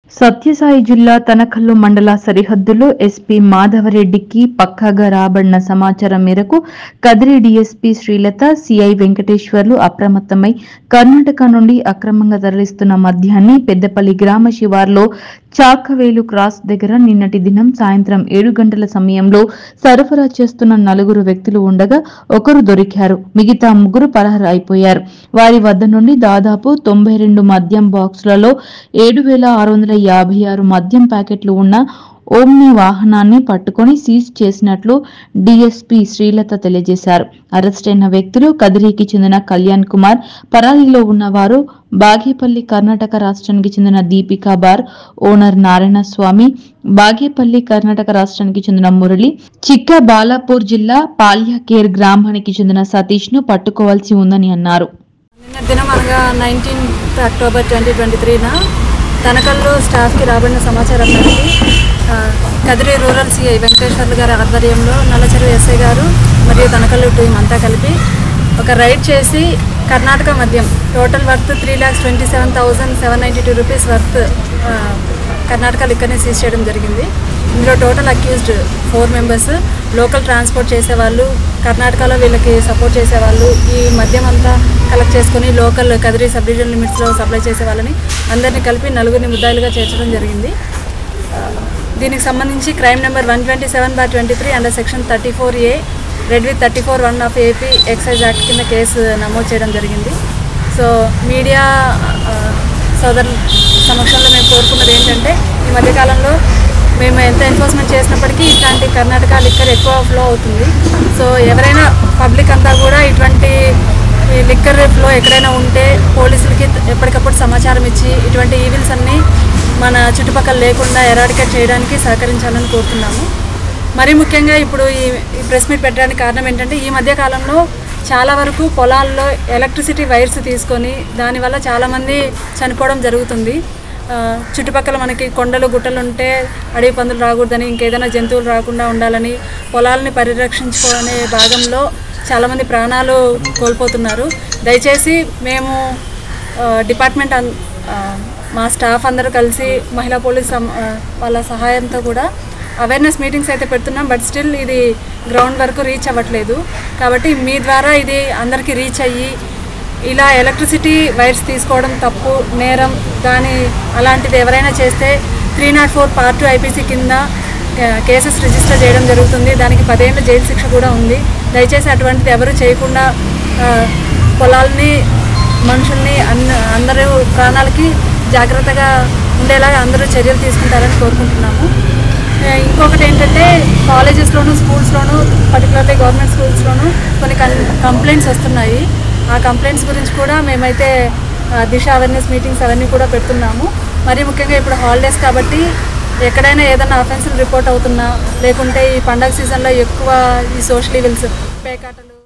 సత్యసాయి జిల్లా తనకల్లు మండల సరిహద్దులో ఎస్పీ మాధవరెడ్డికి పక్కాగా రాబడిన సమాచారం మేరకు కదిరి డీఎస్పీ శ్రీలత సిఐ వెంకటేశ్వర్లు అప్రమత్తమై కర్ణాటక నుండి అక్రమంగా తరలిస్తున్న మద్యాన్ని పెద్దపల్లి గ్రామ శివార్లో చాకవేలు క్రాస్ దగ్గర నిన్నటి దినం సాయంత్రం ఏడు గంటల సమయంలో సరఫరా చేస్తున్న నలుగురు వ్యక్తులు ఉండగా ఒకరు దొరికారు మిగతా ముగ్గురు పరారు అయిపోయారు వారి వద్ద నుండి దాదాపు తొంభై రెండు మద్యం బాక్సులలో ఏడు వేల ఆరు వందల యాభై ఆరు మద్యం ప్యాకెట్లు ఉన్న ఓమ్ని వాహనాన్ని పట్టుకొని సీజ్ చేసినట్లు డీఎస్పీ శ్రీలత తెలియజేశారు అరెస్ట్ అయిన వ్యక్తులు కదిరికి చెందిన కళ్యాణ్ కుమార్ పరారీలో ఉన్నవారు బాగేపల్లి కర్ణాటక రాష్ట్రానికి చెందిన దీపికా బార్ ఓనర్ నారాయణ స్వామి బాగేపల్లి కర్ణాటక రాష్ట్రానికి చెందిన మురళి చిక్క బాలాపూర్ జిల్లా పాల్యాకేర్ గ్రామానికి చెందిన సతీష్ ను పట్టుకోవాల్సి ఉందని అన్నారు నిన్న దినం అనగా నైన్టీన్త్ అక్టోబర్ ట్వంటీ ట్వంటీ త్రీన తనకల్లో స్టాఫ్కి రాబడిన సమాచారం మేరకు ఆ, కదిరి రూరల్ సిఐ వెంకటేశ్వర్లు గారి ఆధ్వర్యంలో నల్లచెరువు ఎస్ఐ గారు మరియు తనకల్లు టీం అంతా కలిపి ఒక రైడ్ చేసి కర్ణాటక మద్యం total worth three lakhs twenty seven thousand seven ninety two rupees worth ఆ, కర్ణాటక లిక్కర్ని సీజ్ చేయడం జరిగింది ఇందులో total accused four members local transport చేసేవాళ్ళు కర్ణాటకలో వీళ్ళకి సపోర్ట్ చేసేవాళ్ళు ఈ మద్యం అంతా కలెక్ట్ చేసుకొని లోకల్ కదిరి సబ్ డివిజన్ లిమిట్స్లో సప్లై చేసే వాళ్ళని అందరినీ కలిపి నలుగురిని ముద్దాయిలుగా చేర్చడం జరిగింది ఆ, దీనికి సంబంధించి crime number one twenty seven bar twenty three under section thirty four A read with thirty four one of AP excise act కింద కేసు నమోదు చేయడం జరిగింది సో మీడియా ఆ, సోదరుల సమక్షంలో మేము కోరుకున్నది ఏంటంటే ఈ మధ్యకాలంలో మేము ఎంత ఎన్ఫోర్స్మెంట్ చేసినప్పటికీ ఇట్లాంటి కర్ణాటక లిక్కర్ ఎక్కువ ఫ్లో అవుతుంది సో ఎవరైనా పబ్లిక్ అంతా కూడా ఇటువంటి ఈ లిక్కర్ ఫ్లో ఎక్కడైనా ఉంటే పోలీసులకి ఎప్పటికప్పుడు సమాచారం ఇచ్చి ఇటువంటి ఈవిల్స్ అన్నీ మన చుట్టుపక్కల లేకుండా ఎరాడికేట్ చేయడానికి సహకరించాలని కోరుతున్నాము మరీ ముఖ్యంగా ఇప్పుడు ఈ ఈ ప్రెస్ మీట్ పెట్టడానికి కారణం ఏంటంటే ఈ మధ్య కాలంలో చాలా వరకు పొలాల్లో ఎలక్ట్రిసిటీ వైర్స్ తీసుకొని దానివల్ల చాలామంది చనిపోవడం జరుగుతుంది ఆ, చుట్టుపక్కల మనకి కొండలు గుట్టలు ఉంటే అడవి పందులు రాకూడదని ఇంకేదైనా జంతువులు రాకుండా ఉండాలని పొలాలని పరిరక్షించుకునే భాగంలో చాలామంది ప్రాణాలు కోల్పోతున్నారు దయచేసి మేము ఆ, డిపార్ట్మెంట్ అన్- ఆ, మా స్టాఫ్ అందరూ కలిసి మహిళా పోలీస్ సం- ఆ, వాళ్ళ సహాయంతో కూడా అవేర్నెస్ మీటింగ్స్ అయితే పెడుతున్నాం బట్ స్టిల్ ఇది గ్రౌండ్ వరకు రీచ్ అవ్వట్లేదు కాబట్టి మీ ద్వారా ఇది అందరికీ రీచ్ అయ్యి ఇలా ఎలక్ట్రిసిటీ వైర్స్ తీసుకోవడం తప్పు నేరం దాని అలాంటిది ఎవరైనా చేస్తే three not four part two IPC కింద కేసెస్ రిజిస్టర్ చేయడం జరుగుతుంది దానికి పదేళ్ళ జైలు శిక్ష కూడా ఉంది దయచేసి అటువంటిది ఎవరు చేయకుండా ఆ, పొలాల్ని మనుషుల్ని అన్న అందరూ ప్రాణాలకి జాగ్రత్తగా ఉండేలాగా అందరూ చర్యలు తీసుకుంటారని కోరుకుంటున్నాము ఆ, ఇంకొకటి ఏంటంటే కాలేజెస్లోను స్కూల్స్లోను పర్టికులర్లీ గవర్నమెంట్ స్కూల్స్లోను కొన్ని కంప్లైంట్స్ వస్తున్నాయి ఆ కంప్లైంట్స్ గురించి కూడా మేమైతే ఆ, దిశ అవేర్నెస్ మీటింగ్స్ అవన్నీ కూడా పెడుతున్నాము మరీ ముఖ్యంగా ఇప్పుడు హాలిడేస్ కాబట్టి ఎక్కడైనా ఏదైనా అఫెన్సులు రిపోర్ట్ అవుతున్నా లేకుంటే ఈ పండగ సీజన్లో ఎక్కువ ఈ సోషల్ ఈవెల్స్ పేకాటలు